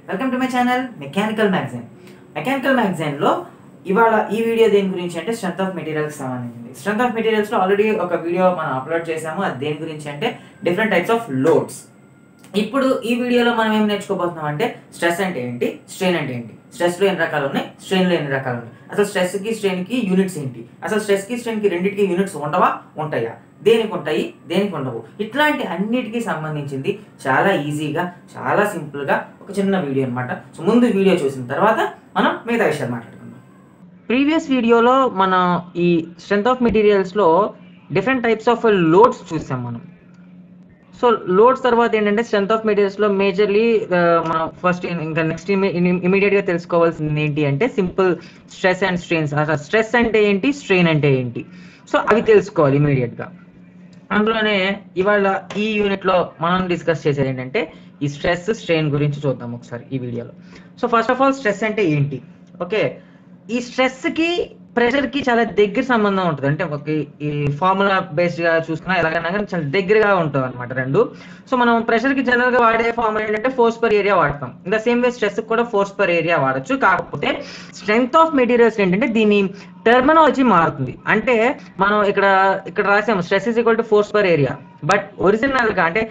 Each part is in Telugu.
welcome to my channel mechanical magazine mechanical మ్యాగజైన్లో ఇవాళ ఈ వీడియో దేని గురించి అంటే స్ట్రెంత్ ఆఫ్ మెటీరియల్స్ సంబంధించింది స్ట్రెంత్ ఆఫ్ మెటీరియల్స్లో ఆల్రెడీ ఒక వీడియో మనం అప్లోడ్ చేసాము అది దేని గురించి అంటే డిఫరెంట్ టైప్స్ ఆఫ్ లోడ్స్ ఇప్పుడు ఈ వీడియోలో మనం ఏం నేర్చుకోబోతున్నాం అంటే స్ట్రెస్ అంటే ఏంటి స్ట్రెయిన్ అంటే ఏంటి స్ట్రెస్లో ఎన్ని రకాలు ఉన్నాయి స్ట్రెయిన్లో ఎన్ని రకాలు ఉన్నాయి అసలు స్ట్రెస్కి స్ట్రెయిన్కి యూనిట్స్ ఏంటి అసలు స్ట్రెస్కి స్ట్రెయిన్కి రెండింటికి యూనిట్స్ ఉండవా ఉంటాయా దేనికి ఉంటాయి దేనికి ఉండవు ఇట్లాంటి అన్నిటికీ సంబంధించింది చాలా ఈజీగా చాలా సింపుల్గా ఒక చిన్న వీడియో అనమాట సో ముందు వీడియో చూసిన తర్వాత మనం మిగతా విషయాలు మాట్లాడుకుందాం ప్రీవియస్ వీడియోలో మనం ఈ స్ట్రెంత్ ఆఫ్ మెటీరియల్స్లో డిఫరెంట్ టైప్స్ ఆఫ్ లోడ్స్ చూసాం మనం సో లోడ్స్ తర్వాత ఏంటంటే స్ట్రెంత్ ఆఫ్ మెటీరియల్స్లో మేజర్లీ మనం ఫస్ట్ ఇంకా నెక్స్ట్ ఇమీడియట్గా తెలుసుకోవాల్సింది ఏంటి అంటే సింపుల్ స్ట్రెస్ అండ్ స్ట్రెయిన్స్ అసలు స్ట్రెస్ అంటే ఏంటి స్ట్రెయిన్ అంటే ఏంటి సో అవి తెలుసుకోవాలి ఇమీడియట్గా అందులోనే ఇవాళ ఈ యూనిట్లో మనం డిస్కస్ చేసేది ఏంటంటే ఈ స్ట్రెస్ స్ట్రెయిన్ గురించి చూద్దాం ఒకసారి ఈ వీడియోలో so first of all stress అంటే ఏంటి ఓకే ఈ స్ట్రెస్కి ప్రెషర్కి చాలా దగ్గర సంబంధం ఉంటుంది అంటే ఒక ఈ ఫార్ములా బేస్డ్గా చూసుకున్నా ఎలాగైనా కానీ చాలా దగ్గరగా ఉంటుంది అనమాట రెండు సో మనం ప్రెషర్కి జనరల్గా వాడే ఫార్ములా ఏంటంటే ఫోర్స్ పర్ ఏరియా వాడతాం in the same way stress కూడా ఫోర్స్ పర్ ఏరియా వాడచ్చు కాకపోతే స్ట్రెంగ్త్ ఆఫ్ మెటీరియల్స్ ఏంటంటే దీని టెర్మినాలజీ మారుతుంది అంటే మనం ఇక్కడ ఇక్కడ రాసాము stress is equal to force per area but ఒరిజినల్గా అంటే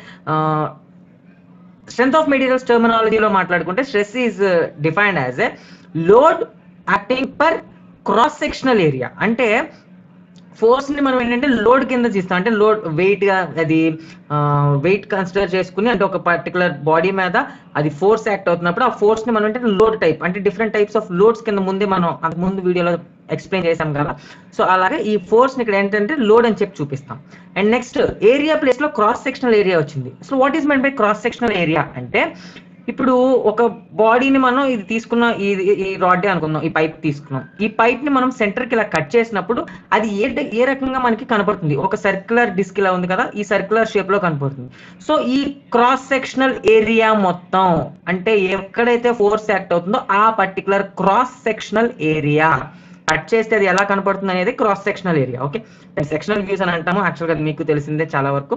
స్ట్రెంత్ ఆఫ్ మెటీరియల్స్ టెర్మినాలజీలో మాట్లాడుకుంటే stress is defined as a load acting per cross sectional area అంటే ఫోర్స్ ని మనం ఏంటంటే లోడ్ కింద తీస్తాం అంటే లోడ్ వెయిట్ గా అది వెయిట్ కన్సిడర్ చేసుకుని అంటే ఒక పర్టికులర్ బాడీ మీద అది ఫోర్స్ యాక్ట్ అవుతున్నప్పుడు ఆ ఫోర్స్ ని మనం అంటే లోడ్ టైప్ అంటే డిఫరెంట్ టైప్స్ ఆఫ్ లోడ్స్ కింద ముందే మనం అంతకు ముందు వీడియోలో ఎక్స్ప్లెయిన్ చేసాం కదా సో అలాగే ఈ ఫోర్స్ ని ఇక్కడ ఏంటంటే లోడ్ అని చెప్పి చూపిస్తాం అండ్ నెక్స్ట్ ఏరియా ప్లేస్ లో క్రాస్ సెక్షనల్ ఏరియా వచ్చింది so what is meant by cross sectional area అంటే ఇప్పుడు ఒక బాడీని మనం ఇది తీసుకున్న ఈ ఈ రాడ్ అనుకుందాం ఈ పైప్ తీసుకున్నాం ఈ పైప్ ని మనం సెంటర్ కి ఇలా కట్ చేసినప్పుడు అది ఏ ఏ రకంగా మనకి కనపడుతుంది ఒక సర్క్యులర్ డిస్క్ ఇలా ఉంది కదా ఈ సర్క్యులర్ షేప్ లో కనపడుతుంది సో ఈ క్రాస్ సెక్షనల్ ఏరియా మొత్తం అంటే ఎక్కడైతే ఫోర్స్ యాక్ట్ అవుతుందో ఆ particular cross sectional area cut చేస్తే అది ఎలా కనపడుతుంది అనేది cross sectional area okay sectional views అని అంటాము యాక్చువల్గా అది మీకు తెలిసిందే చాలా వరకు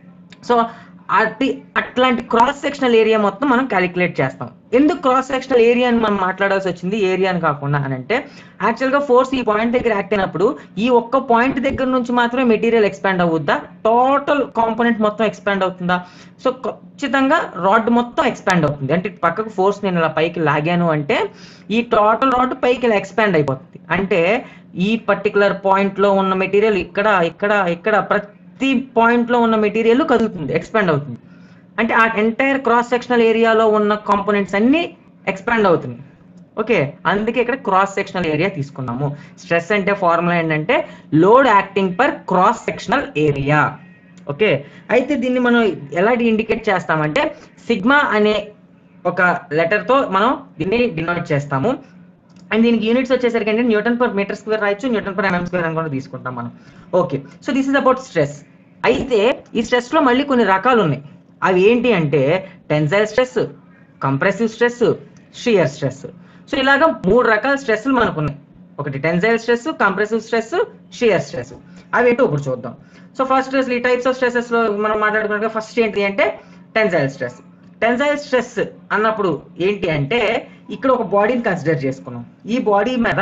సో అది అట్లాంటి క్రాస్ సెక్షనల్ ఏరియా మొత్తం మనం క్యాలిక్యులేట్ చేస్తాం ఎందుకు క్రాస్ సెక్షనల్ ఏరియా అని మనం మాట్లాడాల్సి వచ్చింది ఏరియా అని కాకుండా అని అంటే యాక్చువల్గా ఫోర్స్ ఈ పాయింట్ దగ్గర యాక్ట్ అయినప్పుడు ఈ ఒక్క పాయింట్ దగ్గర నుంచి మాత్రమే మెటీరియల్ ఎక్స్పాండ్ అవుద్దా టోటల్ కాంపోనెంట్ మొత్తం ఎక్స్పాండ్ అవుతుందా సో ఖచ్చితంగా రాడ్ మొత్తం ఎక్స్పాండ్ అవుతుంది అంటే పక్కకు ఫోర్స్ నేను ఇలా పైకి లాగాను అంటే ఈ టోటల్ రాడ్ పైకి ఇలా ఎక్స్పాండ్ అయిపోతుంది అంటే ఈ పర్టికులర్ పాయింట్ లో ఉన్న మెటీరియల్ ఇక్కడ ఇక్కడ ఇక్కడ ప్రతి ప్రతి పాయింట్ లో ఉన్న మెటీరియల్ కదులుతుంది ఎక్స్పాండ్ అవుతుంది అంటే ఆ ఎంటైర్ క్రాస్ సెక్షనల్ ఏరియాలో ఉన్న కాంపోనెంట్స్ అన్ని ఎక్స్పాండ్ అవుతున్నాయి ఓకే అందుకే ఇక్కడ క్రాస్ సెక్షనల్ ఏరియా తీసుకున్నాము స్ట్రెస్ అంటే ఫార్ములా ఏంటంటే load acting per cross sectional area okay అయితే దీన్ని మనం ఎలా ఇండికేట్ చేస్తామంటే సిగ్మా అనే ఒక లెటర్తో మనం దీన్ని డినోట్ చేస్తాము అండ్ దీనికి యూనిట్స్ వచ్చేసరికి అంటే న్యూటన్ పర్ మీటర్ స్క్వేర్ రాయొచ్చు న్యూటన్ పర్ ఎంఎం స్క్వేర్ అని కూడా తీసుకుంటాం మనం okay so this is about stress అయితే ఈ స్ట్రెస్ లో మళ్ళీ కొన్ని రకాలు ఉన్నాయి అవి ఏంటి అంటే tensile stress compressive stress shear stress so ఇలాగ మూడు రకాల స్ట్రెస్లు మనకు ఉన్నాయి ఒకటి tensile stress compressive stress shear stress అవి ఏంటో ఇప్పుడు చూద్దాం సో ఫస్ట్ ఈ టైప్స్ ఆఫ్ స్ట్రెసెస్ లో మనం మాట్లాడుకున్నాక ఫస్ట్ ఏంటి అంటే టెన్సైల్ స్ట్రెస్ టెన్సైల్ స్ట్రెస్ అన్నప్పుడు ఏంటి అంటే ఇక్కడ ఒక బాడీని కన్సిడర్ చేసుకున్నాం ఈ బాడీ మీద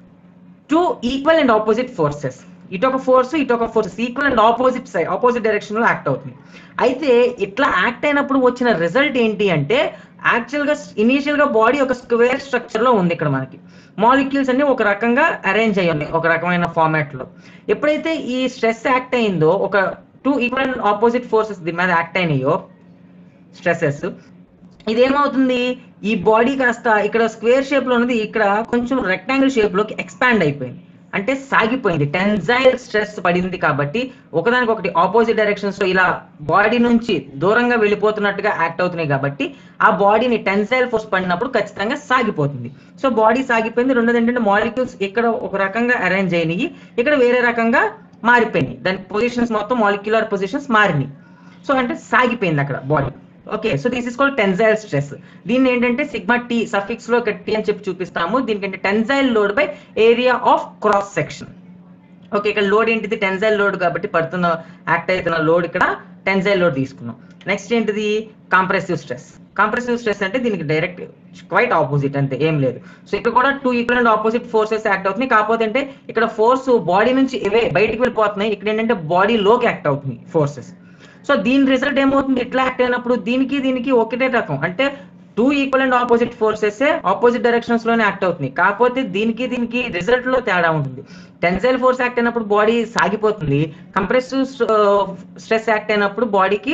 two equal and opposite forces ఇటు ఒక ఫోర్స్ ఇటు ఒక force equal and opposite side opposite direction లో యాక్ట్ అవుతుంది అయితే ఇట్లా యాక్ట్ అయినప్పుడు వచ్చిన రిజల్ట్ ఏంటి అంటే యాక్చువల్ గా ఇనీషియల్ గా బాడీ ఒక స్క్వేర్ స్ట్రక్చర్ లో ఉంది ఇక్కడ మనకి మాలిక్యూల్స్ అన్ని ఒక రకంగా అరేంజ్ అయ్యి ఉన్నాయి ఒక రకమైన ఫార్మాట్ లో ఎప్పుడైతే ఈ స్ట్రెస్ యాక్ట్ అయిందో ఒక two equal and opposite forces దీని మీద యాక్ట్ అయినాయో స్ట్రెసెస్ ఇదేమవుతుంది ఈ బాడీ కాస్త ఇక్కడ స్క్వేర్ షేప్ లో ఉన్నది ఇక్కడ కొంచెం రెక్టాంగిల్ షేప్ లోకి ఎక్స్పాండ్ అయిపోయింది అంటే సాగిపోయింది టెన్జైల్ స్ట్రెస్ పడింది కాబట్టి ఒకదానికి ఒకటి ఆపోజిట్ డైరెక్షన్స్ లో ఇలా బాడీ నుంచి దూరంగా వెళ్ళిపోతున్నట్టుగా యాక్ట్ అవుతున్నాయి కాబట్టి ఆ బాడీని టెన్సైల్ ఫోర్స్ పడినప్పుడు ఖచ్చితంగా సాగిపోతుంది సో బాడీ సాగిపోయింది రెండోది ఏంటంటే మాలిక్యూల్స్ ఇక్కడ ఒక రకంగా అరేంజ్ అయినాయి ఇక్కడ వేరే రకంగా మారిపోయినాయి దాని పొజిషన్స్ మొత్తం మాలిక్యులర్ పొజిషన్స్ మారినాయి సో అంటే సాగిపోయింది అక్కడ body okay so this is called tensile stress దీన్ని ఏంటంటే సిగ్మా టీ సఫిక్స్ లో టీ అని చెప్పి చూపిస్తాము దీనికంటే tensile load by area of cross section okay ఇక్కడ లోడ్ ఏంటిది టెన్జైల్ లోడ్ కాబట్టి పడుతున్న యాక్ట్ అవుతున్న లోడ్ ఇక్కడ టెన్జైల్ లోడ్ తీసుకున్నాం నెక్స్ట్ ఏంటిది కాంప్రెసివ్ స్ట్రెస్ కంప్రెసివ్ స్ట్రెస్ అంటే దీనికి డైరెక్ట్ క్వైట్ ఆపోజిట్ అంతే ఏం లేదు సో ఇక్కడ కూడా two equal and opposite forces act అవుతున్నాయి కాకపోతే అంటే ఇక్కడ ఫోర్స్ బాడీ నుంచి ఇవే బయటికి వెళ్ళిపోతున్నాయి ఇక్కడ ఏంటంటే బాడీ లోకి యాక్ట్ అవుతుంది ఫోర్సెస్ సో దీని రిజల్ట్ ఏమవుతుంది ఇట్లా యాక్ట్ అయినప్పుడు దీనికి దీనికి ఒకటే రకం అంటే two equal and opposite forces opposite directions లోనే యాక్ట్ అవుతుంది కాకపోతే దీనికి దీనికి రిజల్ట్ లో తేడా ఉంటుంది టెన్సైల్ ఫోర్స్ యాక్ట్ అయినప్పుడు బాడీ సాగిపోతుంది కంప్రెసివ్ స్ట్రెస్ యాక్ట్ అయినప్పుడు బాడీకి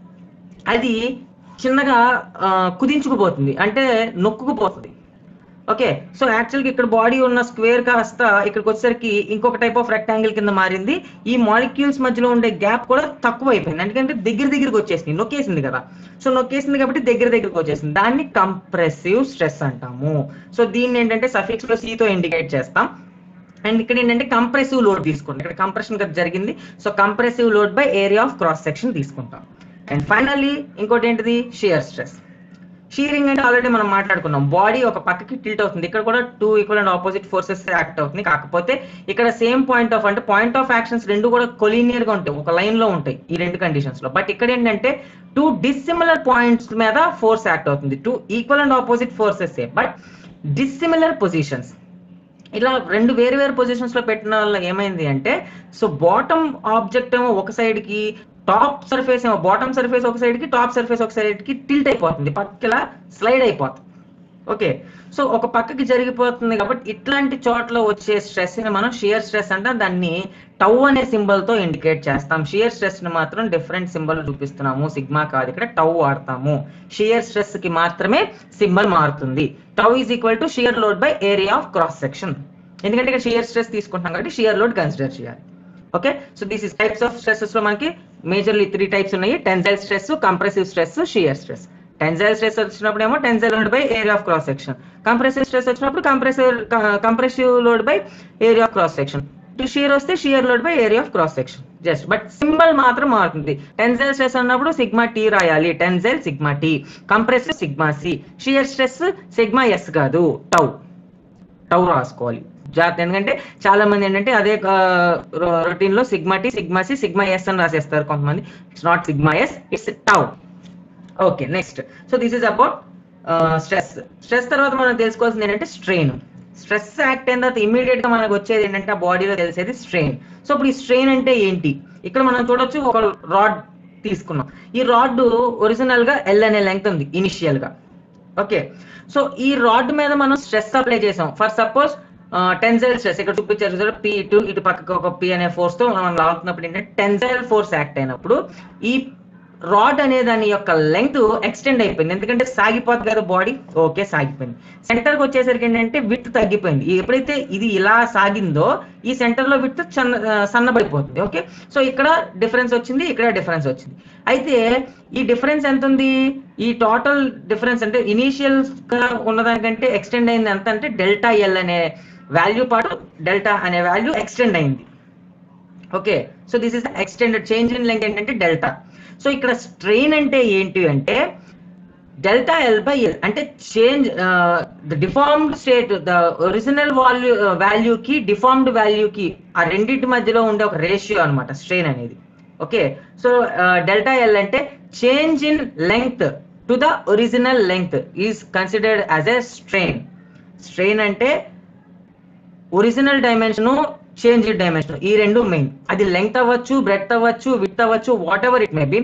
అది చిన్నగా ఆ, కుదించుకుపోతుంది అంటే నొక్కుకుపోతుంది ఓకే సో యాక్చువల్గా ఇక్కడ బాడీ ఉన్న స్క్వేర్ కాస్త ఇక్కడికి వచ్చేసరికి ఇంకొక టైప్ ఆఫ్ రెక్టాంగిల్ కింద మారింది ఈ మాలిక్యూల్స్ మధ్యలో ఉండే గ్యాప్ కూడా తక్కువ అయిపోయింది ఎందుకంటే దగ్గర దగ్గరికి వచ్చేసింది నొక్కేసింది కదా సో నొక్కేసింది కాబట్టి దగ్గర దగ్గరికి వచ్చేసింది దాన్ని కంప్రెసివ్ స్ట్రెస్ అంటాము సో దీన్ని ఏంటంటే సఫిక్స్ లో C తో ఇండికేట్ చేస్తాం అండ్ ఇక్కడ ఏంటంటే కంప్రెసివ్ లోడ్ తీసుకుంటాం ఇక్కడ కంప్రెషన్ కదా జరిగింది so compressive load by area of cross section తీసుకుంటాం అండ్ ఫైనల్లీ ఇంకోటి ఏంటిది షియర్ స్ట్రెస్ షీరింగ్ అంటే ఆల్రెడీ మనం మాట్లాడుకున్నాం బాడీ ఒక పక్కకి టిల్ట్ అవుతుంది ఇక్కడ కూడా two equal and opposite forces act అవుతుంది కాకపోతే ఇక్కడ సేమ్ పాయింట్ ఆఫ్ అంటే పాయింట్ ఆఫ్ యాక్షన్స్ రెండు కూడా కొలీనియర్ గా ఉంటాయి ఒక లైన్ లో ఉంటాయి ఈ రెండు కండిషన్స్ లో బట్ ఇక్కడ ఏంటంటే టూ డిస్సిమిలర్ పాయింట్స్ మీద ఫోర్స్ యాక్ట్ అవుతుంది two equal and opposite forces but dissimilar positions ఇలా రెండు వేరు వేరు పొజిషన్స్ లో పెట్టిన వల్ల ఏమైంది అంటే సో బాటమ్ ఆబ్జెక్ట్ ఏమో ఒక సైడ్ కి టాప్ సర్ఫేస్ ఏమో బాటమ్ సర్ఫేస్ ఒక సైడ్ కి టాప్ సర్ఫేస్ ఒక సైడ్ కి టిల్ట్ అయిపోతుంది పక్కల స్లైడ్ అయిపోతుంది ఓకే సో ఒక పక్కకి జరిగిపోతుంది కాబట్టి ఇట్లాంటి చోట్ల వచ్చే స్ట్రెస్ ని మనం షియర్ స్ట్రెస్ అంటే దాన్ని టౌ అనే సింబల్ తో ఇండికేట్ చేస్తాం షియర్ స్ట్రెస్ ని మాత్రం డిఫరెంట్ సింబల్ చూపిస్తున్నాము సిగ్మా కాదు ఇక్కడ టౌ వాడతాము షియర్ స్ట్రెస్ కి మాత్రమే సింబల్ మారుతుంది tau is equal to shear load by area of cross section ఎందుకంటే ఇక్కడ షియర్ స్ట్రెస్ తీసుకుంటాం కాబట్టి షియర్ లోడ్ కన్సిడర్ చేయాలి okay so this is types of stresses లో మనకి మేజర్లీ త్రీ టైప్స్ ఉన్నాయి tensile stress compressive stress shear stress tensile stress వచ్చినప్పుడు ఏమో tensile load by area of cross section compressive stress వచ్చినప్పుడు compressive compressive load by area of cross section shear వస్తే shear load by area of cross section just but symbol మాత్రం మారుతుంది టెన్సైల్ స్ట్రెస్ అన్నప్పుడు సిగ్మా టీ రాయాలి tensile sigma T compressive sigma C shear stress sigma S కాదు టౌ టౌ రాసుకోవాలి జాగ్రత్త ఎందుకంటే చాలా మంది ఏంటంటే అదే రొటీన్ లో sigma T sigma C sigma S అని రాసేస్తారు కొంతమంది it's not sigma S it's tau okay next so this is about stress stress తర్వాత మనం తెలుసుకోవాల్సింది ఏంటంటే స్ట్రెయిన్ స్ట్రెస్ యాక్ట్ అయిన తర్వాత ఇమీడియట్ గా మనకు వచ్చేది ఏంటంటే ఆ బాడీలో తెలిసేది స్ట్రెయిన్ సో ఇప్పుడు ఈ స్ట్రెయిన్ అంటే ఏంటి ఇక్కడ మనం చూడొచ్చు ఒక రాడ్ తీసుకున్నాం ఈ రాడ్ ఒరిజినల్ గా ఎల్ అనే లెంగ్త్ ఉంది ఇనిషియల్ గా ఓకే సో ఈ రాడ్ మీద మనం స్ట్రెస్ అప్లై చేసాం ఫర్ సపోజ్ టెన్సైల్ స్ట్రెస్ ఇక్కడ చూపించారు చూసారు పి ఇటు ఇటు పక్కకు ఒక పి అనే ఫోర్స్ తో మనం లాగుతున్నప్పుడు ఏంటంటే టెన్సైల్ ఫోర్స్ యాక్ట్ అయినప్పుడు ఈ రాడ్ అనే దాని యొక్క లెంగ్త్ ఎక్స్టెండ్ అయిపోయింది ఎందుకంటే సాగిపోతుంది కదా బాడీ ఓకే సాగిపోయింది సెంటర్ కి వచ్చేసరికి ఏంటంటే విత్ తగ్గిపోయింది ఎప్పుడైతే ఇది ఇలా సాగిందో ఈ సెంటర్ లో విత్ సన్నబడిపోతుంది ఓకే సో ఇక్కడ డిఫరెన్స్ వచ్చింది ఇక్కడ డిఫరెన్స్ వచ్చింది అయితే ఈ డిఫరెన్స్ ఎంత ఉంది ఈ టోటల్ డిఫరెన్స్ అంటే ఇనీషియల్ గా ఉన్నదానికంటే ఎక్స్టెండ్ అయింది ఎంత అంటే డెల్టా ఎల్ అనే వాల్యూ పాటు డెల్టా అనే వాల్యూ ఎక్స్టెండ్ అయింది okay so this is extended change in length ఏంటంటే డెల్టా సో ఇక్కడ స్ట్రెయిన్ అంటే ఏంటి అంటే డెల్టా ఎల్ బై ఎల్ అంటే change the deformed state the original value వాల్యూకి డిఫార్మ్డ్ వాల్యూకి ఆ రెండింటి మధ్యలో ఉండే ఒక రేషియో అన్నమాట స్ట్రెయిన్ అనేది ఓకే సో డెల్టా ఎల్ అంటే change in length to the original length is considered as a strain strain అంటే ఒరిజినల్ డైమెన్షన్ చేంజ్ డైమెన్షన్ ఈ రెండు మెయిన్ అది లెంగ్త్ అవ్వచ్చు బ్రెత్ అవ్వచ్చు విత్ అవ్వచ్చు whatever it may be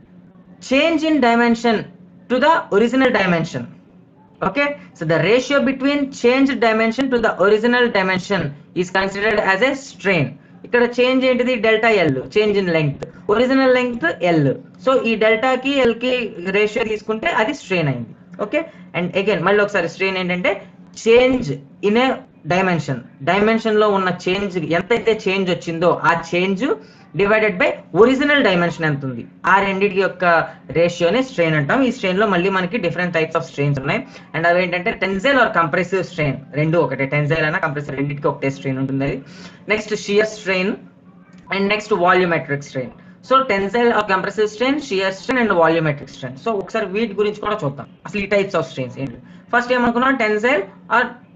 change in dimension to the original dimension okay so the ratio between change dimension to the original dimension is considered as a strain ఇక్కడ చేంజ్ ఏంటిది delta L change in length original length L so ఈ డెల్టాకి ఎల్ కి రేషియో తీసుకుంటే అది స్ట్రెయిన్ అయింది ఓకే అండ్ అగైన్ మళ్ళీ ఒకసారి స్ట్రెయిన్ ఏంటంటే చేంజ్ ఇన్ ఏ డైమెన్షన్ డైమెన్షన్ లో ఉన్న చేంజ్ ఎంతైతే చేంజ్ వచ్చిందో ఆ change divided by original dimension ఎంత ఉంది ఆ రెండింటి యొక్క రేషియోని స్ట్రెయిన్ అంటాం ఈ స్ట్రెయిన్ లో మళ్ళీ మనకి డిఫరెంట్ టైప్స్ ఆఫ్ స్ట్రెయిన్స్ ఉన్నాయి అండ్ అవి ఏంటంటే టెన్సైల్ ఆర్ కంప్రెసివ్ స్ట్రెయిన్ రెండు ఒకటే టెన్సైల్ అయినా కంప్రెసివ్ రెండింటికి ఒకటే స్ట్రెయిన్ ఉంటుంది అది next shear strain and next volumetric strain so tensile or compressive strain shear strain and volumetric strain so ఒకసారి వీటి గురించి కూడా చూద్దాం అసలు ఈ టైప్స్ ఆఫ్ స్ట్రెయిన్స్ ఏంటి ఫస్ట్ ఏమనుకున్నాం టెన్సైల్ ఆర్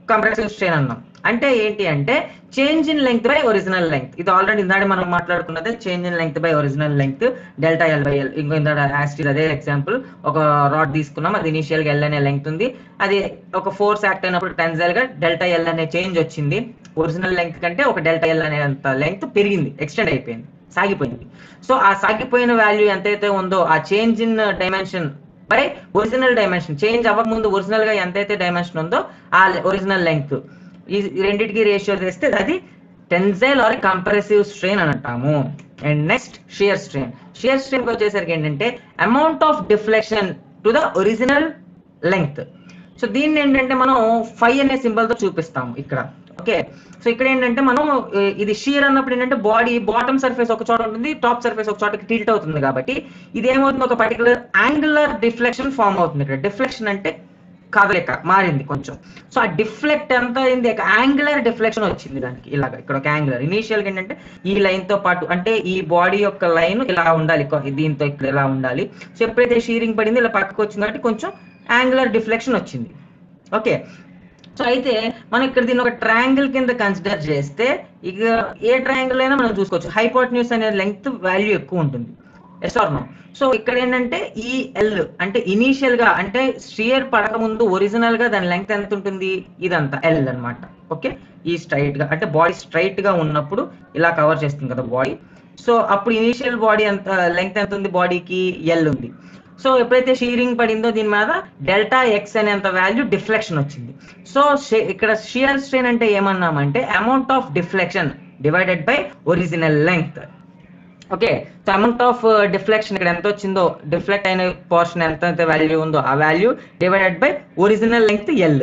కంప్రెసివ్ స్ట్రెయిన్ అన్నాం అంటే ఏంటి అంటే change in length by original length ఇది ఆల్రెడీ ఇందాక మనం మాట్లాడుకున్నదే change in length by original length delta L by L ఇంకో ఇందాక యాస్టిల్ అదే ఎగ్జాంపుల్ ఒక రాడ్ తీసుకున్నాం అది ఇనిషియల్ గా ఎల్ అనే లెంగ్త్ ఉంది అది ఒక ఫోర్స్ యాక్ట్ అయినప్పుడు టెన్జైల్ గా డెల్టా ఎల్ అనే చేంజ్ వచ్చింది ఒరిజినల్ లెంగ్త్ కంటే ఒక డెల్టా ఎల్ అనేంత లెంగ్త్ పెరిగింది ఎక్స్టెండ్ అయిపోయింది సాగిపోయింది సో ఆ సాగిపోయిన వాల్యూ ఎంతైతే ఉందో ఆ change in dimension by original dimension change అవ్వకముందు ఒరిజినల్ గా ఎంతైతే డైమెన్షన్ ఉందో ఆ ఒరిజినల్ లెంగ్త్ ఈ రెండింటికి రేషియో చేస్తే అది టెన్జైల్ ఆర్ కంప్రెసివ్ స్ట్రెయిన్ అని అంటాము and next shear strain shear strain వచ్చేసరికి ఏంటంటే amount of deflection to the original length so దీన్ని ఏంటంటే మనం ఫైవ్ అనే సింబల్ తో చూపిస్తాము ఇక్కడ ఓకే సో ఇక్కడ ఏంటంటే మనం ఏ, ఇది షియర్ అన్నప్పుడు ఏంటంటే బాడీ బాటమ్ సర్ఫేస్ ఒక చోట ఉంటుంది టాప్ సర్ఫేస్ ఒక చోటకి టిల్ట్ అవుతుంది కాబట్టి ఇది ఏమవుతుంది ఒక పర్టికులర్ యాంగులర్ డిఫ్లెక్షన్ ఫామ్ అవుతుంది ఇక్కడ డిఫ్లెక్షన్ అంటే కదలిక మారింది కొంచెం సో ఆ డిఫ్లెక్ట్ ఎంత అయింది యాంగులర్ డిఫ్లెక్షన్ వచ్చింది దానికి ఇలాగ ఇక్కడ ఒక యాంగులర్ ఇనీషియల్ గా ఏంటంటే ఈ లైన్ తో పాటు అంటే ఈ బాడీ యొక్క లైన్ ఇలా ఉండాలి కొ- దీంతో ఇక్కడ ఇలా ఉండాలి సో ఎప్పుడైతే షీరింగ్ పడింది ఇలా పక్కకు వచ్చింది కాబట్టి కొంచెం యాంగులర్ డిఫ్లెక్షన్ వచ్చింది ఓకే సో అయితే మనం ఇక్కడ దీన్ని ఒక ట్రయాంగిల్ కింద కన్సిడర్ చేస్తే ఇక ఏ ట్రయాంగిల్ అయినా మనం చూసుకోవచ్చు హైపోటన్యూస్ అనే లెంగ్త్ వాల్యూ ఎక్కువ ఉంటుంది ఎస్ ఆర్ నో సో ఇక్కడ ఏంటంటే ఈ ఎల్ అంటే ఇనీషియల్ గా అంటే స్టియర్ పడక ముందు ఒరిజినల్ గా దాని లెంగ్త్ ఎంత ఉంటుంది ఇదంతా ఎల్ అన్నమాట ఓకే ఈ స్ట్రైట్ గా అంటే బాడీ స్ట్రైట్ గా ఉన్నప్పుడు ఇలా కవర్ చేస్తుంది కదా బాడీ సో అప్పుడు ఇనీషియల్ బాడీ ఎంత లెంగ్త్ ఎంత ఉంది బాడీకి ఎల్ ఉంది సో ఎప్పుడైతే షీరింగ్ పడిందో దీని మీద డెల్టా ఎక్స్ అనేంత వాల్యూ డిఫ్లెక్షన్ వచ్చింది సో ఇక్కడ షియర్ స్ట్రెయిన్ అంటే ఏమన్నామంటే amount of deflection divided by original length okay so amount of deflection ఇక్కడ ఎంత వచ్చిందో డిఫ్లెక్ట్ అయిన పోర్షన్ ఎంత అయితే వాల్యూ ఉందో ఆ value divided by original length L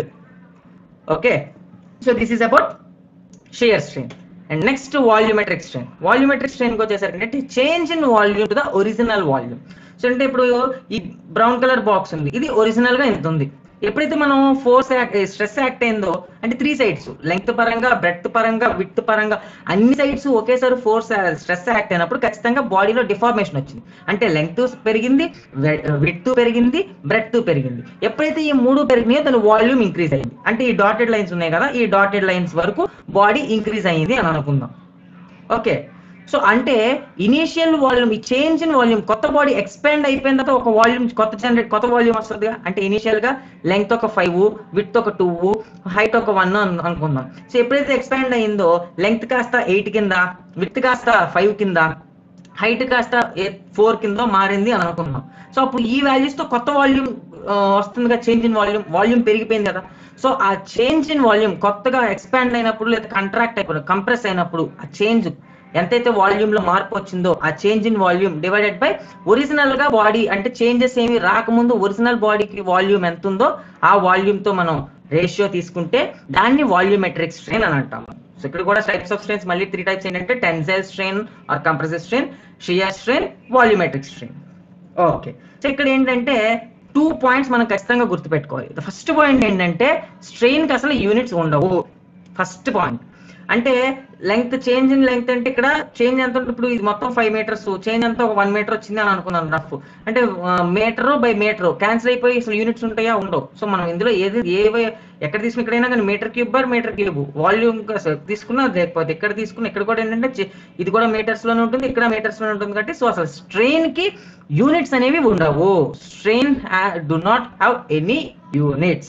okay so this is about shear strain and next volumetric strain volumetric strain వచ్చేసరికి అంటే change in volume to the original volume so అంటే ఇప్పుడు ఈ బ్రౌన్ కలర్ బాక్స్ ఉంది ఇది ఒరిజినల్ గా ఎంత ఉంది ఎప్పుడైతే మనం ఫోర్స్ స్ట్రెస్ యాక్ట్ అయిందో అంటే త్రీ సైడ్స్ లెంగ్త్ పరంగా బ్రెత్ పరంగా విత్ పరంగా అన్ని సైడ్స్ ఒకేసారి ఫోర్స్ స్ట్రెస్ యాక్ట్ అయినప్పుడు ఖచ్చితంగా బాడీలో డిఫార్మేషన్ వచ్చింది అంటే లెంగ్త్ పెరిగింది విత్ పెరిగింది బ్రెత్ పెరిగింది ఎప్పుడైతే ఈ మూడు పెరిగినాయో దాని వాల్యూమ్ ఇంక్రీజ్ అయింది అంటే ఈ డాటెడ్ లైన్స్ ఉన్నాయి కదా ఈ డాటెడ్ లైన్స్ వరకు బాడీ ఇంక్రీజ్ అయ్యింది అని అనుకుందాం ఓకే సో అంటే ఇనీషియల్ వాల్యూమ్ ఈ చేంజ్ ఇన్ వాల్యూమ్ కొత్త బాడీ ఎక్స్పాండ్ అయిపోయిన తర్వాత ఒక వాల్యూమ్ కొత్త జనరేట్ కొత్త వాల్యూమ్ వస్తుంది అంటే ఇనీషియల్ గా లెంగ్త్ ఒక ఫైవ్ విత్ ఒక టూ హైట్ ఒక వన్ అనుకుందాం సో ఎప్పుడైతే ఎక్స్పాండ్ అయిందో లెంగ్త్ కాస్త ఎయిట్ కింద విత్ కాస్త ఫైవ్ కింద హైట్ కాస్త ఫోర్ కింద మారింది అని అనుకుందాం సో అప్పుడు ఈ వాల్యూస్ తో కొత్త వాల్యూమ్ వస్తుంది కదా చేంజ్ ఇన్ వాల్యూమ్ వాల్యూమ్ పెరిగిపోయింది కదా సో ఆ చేంజ్ ఇన్ వాల్యూమ్ కొత్తగా ఎక్స్పాండ్ అయినప్పుడు లేదా కంట్రాక్ట్ అయినప్పుడు కంప్రెస్ అయినప్పుడు ఆ చేంజ్ ఎంతైతే వాల్యూమ్ లో మార్పు వచ్చిందో ఆ change in volume divided by original గా బాడీ అంటే చేంజెస్ ఏమి రాకముందు ఒరిజినల్ బాడీకి వాల్యూమ్ ఎంత ఉందో ఆ వాల్యూమ్ తో మనం రేషియో తీసుకుంటే దాన్ని వాల్యూమెట్రిక్ స్ట్రెయిన్ అని అంటాము సో ఇక్కడ కూడా టైప్స్ ఆఫ్ స్ట్రెయిన్స్ మళ్ళీ త్రీ టైప్స్ ఏంటంటే tensile strain or compressive strain shear strain volumetric strain okay so ఇక్కడ ఏంటంటే టూ పాయింట్స్ మనం ఖచ్చితంగా గుర్తుపెట్టుకోవాలి ఫస్ట్ పాయింట్ ఏంటంటే స్ట్రెయిన్ కి అసలు యూనిట్స్ ఉండవు ఫస్ట్ పాయింట్ అంటే లెంగ్త్ చేంజ్ ఇన్ లెంగ్త్ అంటే ఇక్కడ చేంజ్ ఎంత ఉంటుంది ఇప్పుడు ఇది మొత్తం ఫైవ్ మీటర్స్ చేంజ్ అంతా ఒక వన్ మీటర్ వచ్చింది అని అనుకున్నాను రఫ్ అంటే మీటర్ బై మీటర్ క్యాన్సిల్ అయిపోయి అసలు యూనిట్స్ ఉంటాయా ఉండవు సో మనం ఇందులో ఏది ఏ ఎక్కడ తీసుకున్న ఎక్కడైనా కానీ metre cube by metre cube volume తీసుకున్నా లేకపోతే ఎక్కడ తీసుకున్నా ఇక్కడ కూడా ఏంటంటే చే- ఇది కూడా మీటర్స్ లోనే ఉంటుంది ఇక్కడ మీటర్స్ లోనే ఉంటుంది కాబట్టి సో అసలు స్ట్రెయిన్ కి యూనిట్స్ అనేవి ఉండవు strain do not have any units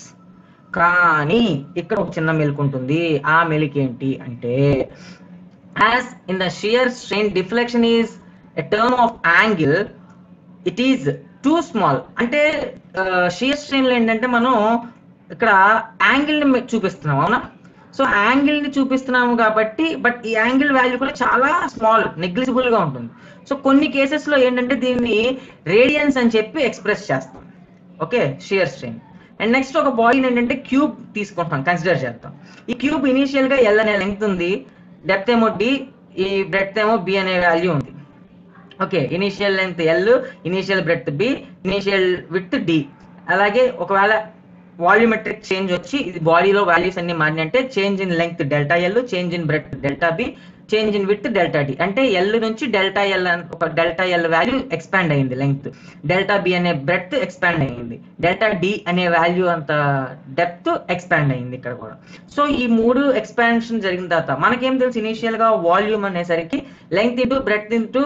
కానీ ఇక్కడ ఒక చిన్న మెలిక ఉంటుంది ఆ మెలిక ఏంటి అంటే as in the shear strain deflection is a term of angle it is too small అంటే షియర్ స్ట్రెయిన్ లో ఏంటంటే మనం ఇక్కడ యాంగిల్ ని చూపిస్తున్నాం అవునా సో యాంగిల్ ని చూపిస్తున్నాము కాబట్టి బట్ ఈ యాంగిల్ వాల్యూ కూడా చాలా స్మాల్ నెగ్లిజిబుల్ గా ఉంటుంది సో కొన్ని కేసెస్ లో ఏంటంటే దీన్ని రేడియన్స్ అని చెప్పి ఎక్స్ప్రెస్ చేస్తాం okay shear strain and next ఒక బాడీని ఏంటంటే క్యూబ్ తీసుకుంటాం కన్సిడర్ చేస్తాం ఈ క్యూబ్ ఇనీషియల్ గా ఎల్ అనే లెంగ్త్ ఉంది డెప్త్ ఏమో డి ఈ బ్రెడ్త్ ఏమో బి అనే వాల్యూ ఉంది okay initial length L initial breadth B initial width D అలాగే ఒకవేళ వాల్యూమెట్రిక్ చేంజ్ వచ్చి ఇది బాడీలో వాల్యూస్ అన్ని మారినాయంటే change in length delta L change in breadth delta B change in width delta D అంటే ఎల్ నుంచి డెల్టా ఎల్ ఒక డెల్టా ఎల్ వాల్యూ ఎక్స్పాండ్ అయింది లెంగ్త్ డెల్టా బి అనే బ్రెడ్త్ ఎక్స్పాండ్ అయింది డెల్టా డి అనే వాల్యూ అంత డెప్త్ ఎక్స్పాండ్ అయింది ఇక్కడ కూడా సో ఈ మూడు ఎక్స్పాన్షన్ జరిగిన తర్వాత మనకేం తెలుసు ఇనీషియల్ గా వాల్యూమ్ అనేసరికి length into breadth into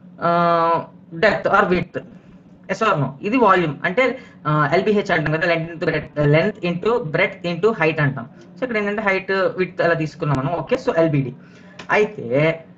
depth or with S or no ఇది వాల్యూమ్ అంటే ఎల్బిహెచ్ అంటాం కదా length into length into breadth into height అంటాం సో ఇక్కడ ఏంటంటే హైట్ విత్ అలా తీసుకున్నాం మనం ఓకే సో ఎల్బిడి అయితే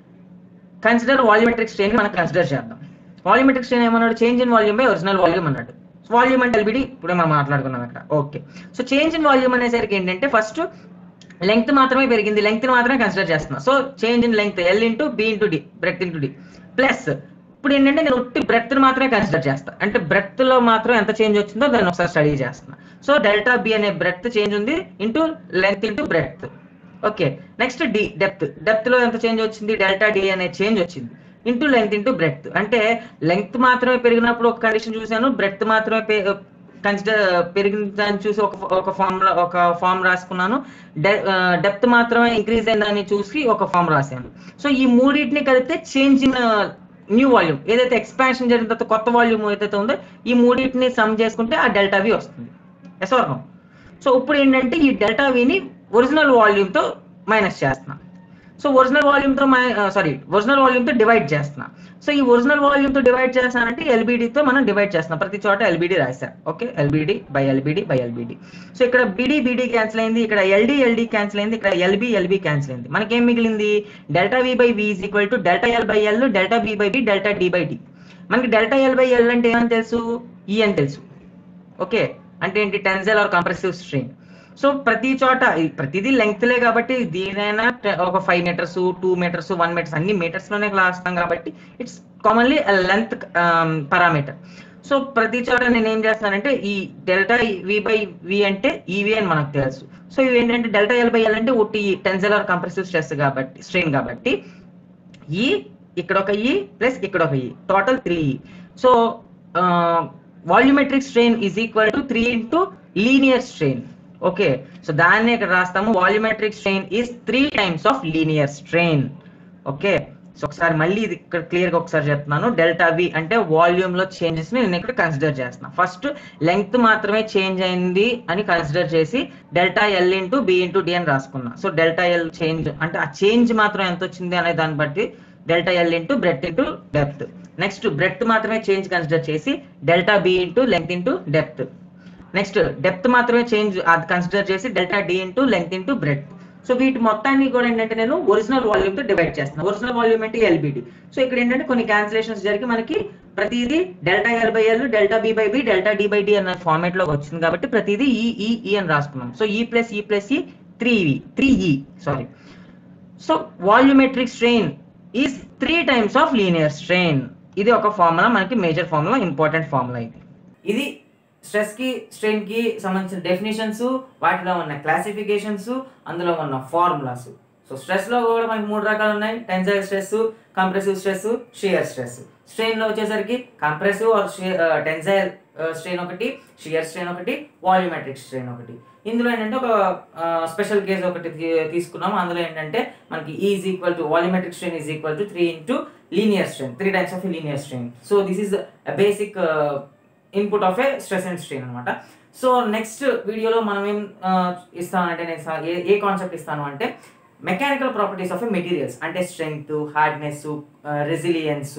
కన్సిడర్ వాల్యూమెట్రిక్ స్ట్రెయిన్ మనం కన్సిడర్ చేద్దాం వాల్యూమెట్రిక్ స్ట్రెయిన్ ఏమన్నాడు change in volume by original volume అన్నాడు వాల్యూమ్ అంటే ఎల్బిడి ఇప్పుడే మనం మాట్లాడుకున్నాం ఇక్కడ okay so change in volume అనేసరికి ఏంటంటే ఫస్ట్ లెంగ్త్ మాత్రమే పెరిగింది లెంగ్త్ మాత్రమే కన్సిడర్ చేస్తున్నా so change in length L into B into D breadth into D plus ఇప్పుడు ఏంటంటే నేను ఉట్టి బ్రెత్ మాత్రమే కన్సిడర్ చేస్తా అంటే బ్రెత్ లో మాత్రం ఎంత చేంజ్ వచ్చిందో దాన్ని ఒకసారి స్టడీ చేస్తున్నా సో డెల్టా బి అనే బ్రెత్ చేంజ్ ఉంది into length into breadth okay next D depth depth లో ఎంత చేంజ్ వచ్చింది డెల్టా డి అనే చేంజ్ వచ్చింది ఇంటూ లెంత్ ఇంటూ బ్రెత్ అంటే లెంగ్త్ మాత్రమే పెరిగినప్పుడు ఒక కండిషన్ చూశాను బ్రెత్ మాత్రమే కన్సిడర్ పెరిగిందని చూసి ఒక ఒక ఫామ్ ఒక ఫామ్ రాసుకున్నాను డెప్త్ మాత్రమే ఇంక్రీజ్ అయిందని చూసి ఒక ఫామ్ రాశాను సో ఈ మూడింటిని కలిపితే చేంజ్ ఇన్ న్యూ వాల్యూమ్ ఏదైతే ఎక్స్పాన్షన్ జరిగిన తర్వాత కొత్త వాల్యూమ్ ఏదైతే ఉందో ఈ మూడింటిని సమ్ చేసుకుంటే ఆ డెల్టా వి వస్తుంది ఎస్ ఆర్ నో సో ఇప్పుడు ఏంటంటే ఈ డెల్టా విని ఒరిజినల్ వాల్యూమ్తో మైనస్ చేస్తున్నా సో ఒరిజినల్ వాల్యూమ్తో సారీ ఒరిజినల్ వాల్యూమ్తో డివైడ్ చేస్తున్నా సో ఈ ఒరిజినల్ వాల్యూమ్తో డివైడ్ చేస్తానంటే ఎల్బిడితో మనం డివైడ్ చేస్తున్నాం ప్రతి చోట ఎల్బిడి రాశా okay LBD by LBD by LBD so ఇక్కడ బిడి బిడి క్యాన్సిల్ అయింది ఇక్కడ ఎల్డి ఎల్డి క్యాన్సిల్ అయింది ఇక్కడ ఎల్బి ఎల్బి క్యాన్సిల్ అయింది మనకేం మిగిలింది delta V by V is equal to delta L by L delta B by B delta D by D మనకి డెల్టా ఎల్ బై ఎల్ అంటే ఏమని తెలుసు ఈ అని తెలుసు ఓకే అంటే ఏంటి tensile or compressive strain so ప్రతి చోట ఈ ప్రతిదీ లెంగ్త్లే కాబట్టి దీనైనా ట- ఒక five meters two meters one meters అన్ని మీటర్స్ లోనే రాస్తాం కాబట్టి it's commonly length parameter so ప్రతి చోట నేను ఏం చేస్తానంటే ఈ డెల్టా వి బై వి అంటే ఈవి అని మనకు తెలుసు సో ఇవి ఏంటంటే డెల్టా ఎల్ బై ఎల్ అంటే ఒట్టి టెన్జల్ ఆర్ కంప్రెసివ్ స్ట్రెస్ కాబట్టి స్ట్రెయిన్ కాబట్టి ఈ ఇక్కడ ఒక ఈ ప్లస్ ఇక్కడ ఒక e total three e so volumetric strain is equal to three into linear strain okay so దాన్ని ఇక్కడ రాస్తాము volumetric strain is three times of linear strain okay so ఒకసారి మళ్ళీ ఇది ఇక్కడ క్లియర్ గా ఒకసారి చెప్తున్నాను డెల్టా వి అంటే వాల్యూమ్ లో చేంజెస్ ని నేను ఇక్కడ కన్సిడర్ చేస్తున్నాను ఫస్ట్ లెంగ్త్ మాత్రమే చేంజ్ అయింది అని కన్సిడర్ చేసి delta L into B into D అని రాసుకున్నా సో డెల్టా ఎల్ చేంజ్ అంటే ఆ చేంజ్ మాత్రం ఎంత వచ్చింది అనే దాన్ని బట్టి delta L into breadth into depth next breadth మాత్రమే చేంజ్ కన్సిడర్ చేసి delta B into length into depth next depth మాత్రమే చేంజ్ అది కన్సిడర్ చేసి delta D into length into breadth so వీటి మొత్తాన్ని కూడా ఏంటంటే నేను ఒరిజినల్ వాల్యూమ్ తో డివైడ్ చేస్తాను ఒరిజినల్ వాల్యూమ్ అంటే ఎల్బిడి సో ఇక్కడ ఏంటంటే కొన్ని క్యాన్సిలేషన్స్ జరిగి మనకి ప్రతిదీ delta L by L delta B by B delta D by D అన్న ఫార్మేట్ లో వచ్చింది కాబట్టి ప్రతిదీ ఈ ఈ ఈ అని రాసుకున్నాం సో ఈ plus e plus e three V three e sorry so volumetric strain is three times of linear strain ఇది ఒక ఫార్ములా మనకి మేజర్ ఫార్ములా ఇంపార్టెంట్ ఫార్ములా ఇది ఇది స్ట్రెస్ కి స్ట్రెయిన్ కి సంబంధించిన డెఫినేషన్స్ వాటిలో ఉన్న క్లాసిఫికేషన్స్ అందులో ఉన్న ఫార్ములాస్ సో స్ట్రెస్ లో కూడా మనకి మూడు రకాలు ఉన్నాయి tensile stress compressive stress shear stress strain లో వచ్చేసరికి కంప్రెసివ్ ఆర్ టెన్సైల్ స్ట్రెయిన్ ఒకటి షియర్ స్ట్రెయిన్ ఒకటి వాల్యూమెట్రిక్ స్ట్రెయిన్ ఒకటి ఇందులో ఏంటంటే ఒక స్పెషల్ కేస్ ఒకటి తీ- తీసుకున్నాం అందులో ఏంటంటే మనకి is equal to volumetric strain is equal to three into linear strain three types of linear strain so this is basic input of a stress and strain అనమాట సో నెక్స్ట్ వీడియోలో మనం ఏం ఆ, ఇస్తానంటే నేను సా- ఏ ఏ కాన్సెప్ట్ ఇస్తాను అంటే mechanical properties of a materials అంటే స్ట్రెంగ్త్ హార్డ్నెస్ రెసిలియన్స్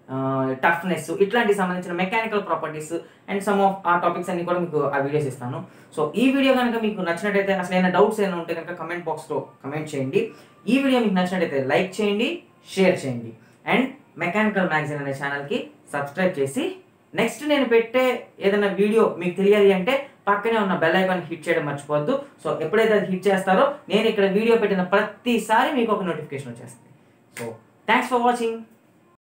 టఫ్నెస్ ఇట్లాంటి సంబంధించిన mechanical properties and some of ఆ టాపిక్స్ అన్ని కూడా మీకు ఆ వీడియోస్ ఇస్తాను సో ఈ వీడియో కనుక మీకు నచ్చినట్టయితే అసలు ఏమైనా డౌట్స్ ఏమైనా ఉంటే కనుక కమెంట్ బాక్స్లో కమెంట్ చేయండి ఈ వీడియో మీకు నచ్చినట్టయితే లైక్ చేయండి షేర్ చేయండి అండ్ మెకానికల్ మ్యాగజైన్ అనే ఛానల్కి సబ్స్క్రైబ్ చేసి నెక్స్ట్ నేను పెట్టే ఏదైనా వీడియో మీకు తెలియాలి అంటే పక్కనే ఉన్న బెల్ ఐకాన్ హిట్ చేయడం మర్చిపోవద్దు సో ఎప్పుడైతే అది హిట్ చేస్తారో నేను ఇక్కడ వీడియో పెట్టిన ప్రతిసారి మీకు ఒక నోటిఫికేషన్ వచ్చేస్తుంది సో థ్యాంక్స్ ఫర్ వాచింగ్